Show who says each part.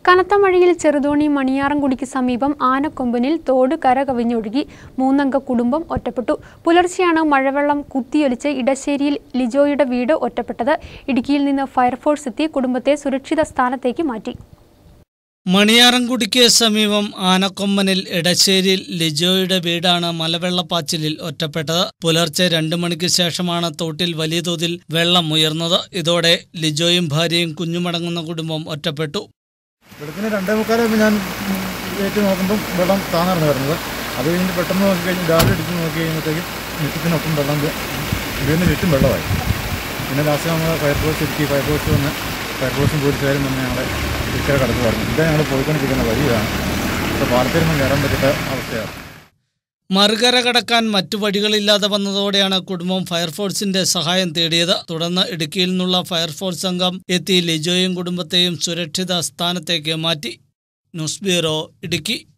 Speaker 1: കനത്ത മഴയിൽ ചെറുതോണി മണിയാറൻകുടിക്ക് സമീപം ആനക്കൊമ്പനിൽ തോട് കര കവിഞ്ഞൊഴുകി മൂന്നംഗ കുടുംബം ഒറ്റപ്പെട്ടു പുലർച്ചെയാണ് മഴവെള്ളം കുത്തിയൊലിച്ച് ഇടശ്ശേരിയിൽ ലിജോയുടെ വീട് ഒറ്റപ്പെട്ടത് ഇടുക്കിയിൽ നിന്ന് ഫയർഫോഴ്സ് എത്തി കുടുംബത്തെ സുരക്ഷിത സ്ഥാനത്തേക്ക് മാറ്റി
Speaker 2: മണിയാറൻകുടിക്ക് സമീപം ആനക്കൊമ്പനിൽ ഇടശ്ശേരിയിൽ ലിജോയുടെ വീടാണ് മലവെള്ളപ്പാച്ചിലിൽ ഒറ്റപ്പെട്ടത് പുലർച്ചെ രണ്ടു മണിക്ക് ശേഷമാണ് തോട്ടിൽ വലിയ തോതിൽ വെള്ളം ഉയർന്നത് ഇതോടെ ലിജോയും ഭാര്യയും കുഞ്ഞുമടങ്ങുന്ന കുടുംബം ഒറ്റപ്പെട്ടു
Speaker 3: വെളുപ്പിന് രണ്ടേ മുക്കാലായപ്പോൾ ഞാൻ ഏറ്റു നോക്കുമ്പം വെള്ളം താന്നായിരുന്നു വരുന്നത് അത് കഴിഞ്ഞ് പെട്ടെന്ന് നോക്കി കഴിഞ്ഞ് രാവിലെ എടുത്ത് നോക്കി കഴിയുമ്പോഴത്തേക്കും മുറ്റത്തിനൊപ്പം വെള്ളം വ- വീടിന് ചുറ്റും വെള്ളമായി പിന്നെ ലാസ്റ്റ് നമ്മൾ ഫയർഫോഴ്സ് ഇടുക്കി ഫയർഫോഴ്സ് വന്ന് ഫയർഫോഴ്സും പോലീസുകാരും വന്ന് ഞങ്ങളെ തിരിച്ചെ കടന്നു പറഞ്ഞു ഇതാ ഞങ്ങൾ പോയിക്കൊണ്ടിരിക്കുന്ന വഴിയാണ് ഇപ്പോൾ പാലത്തിലൊന്നും കയറാൻ പറ്റാത്ത അവസ്ഥയാണ്
Speaker 2: മറുകര കടക്കാൻ മറ്റു വഴികളില്ലാതെ വന്നതോടെയാണ് കുടുംബം ഫയർഫോഴ്സിന്റെ സഹായം തേടിയത് തുടർന്ന് ഇടുക്കിയിൽ നിന്നുള്ള ഫയർഫോഴ്സ് സംഘം എത്തി ലിജോയും കുടുംബത്തെയും സുരക്ഷിത സ്ഥാനത്തേക്ക് മാറ്റി ന്യൂസ് ബ്യൂറോ ഇടുക്കി